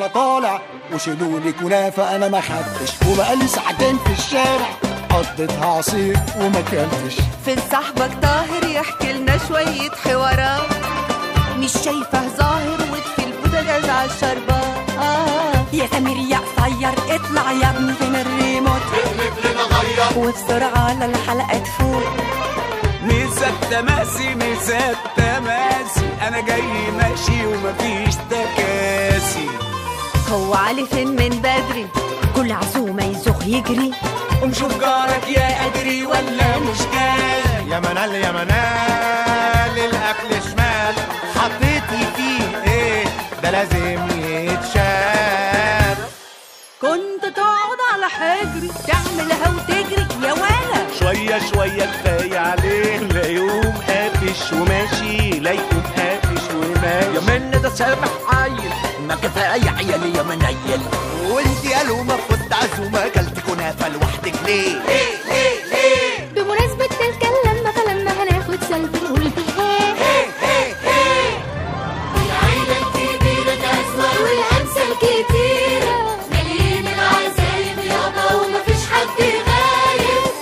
وانا طالع وشيلولي كنافة انا ما خدتش وبقالي ساعتين في الشارع قضيتها عصير وما كلتش فين صاحبك طاهر يحكي لنا شوية حوارات مش شايفه ظاهر وطفي البوتاجاز على الشربات آه يا سمير يا قصير اطلع يا ابني فين الريموت وبسرعة على الحلقة تفوت ميزة تماسي ميزة تماسي انا جاي ماشي ومفيش تكاسي هو علي فين من بدري كل عزومة يزوغ يجري ومشوف جارك يا ادري ولا مش جاي يا منال يا منال الاكل شمال حطيتي فيه ايه ده لازم يتشال كنت تقعد على حجري تعملها وتجري يا ولا شوية شوية كفاية عليه لا يوم قافش وماشي لا يوم قافش وماشي يا من ده سامح عيل ما كفايه عيالي يا منيل وانت قالوا ما فزت عزومه اكلت كنافه لوحدك ليه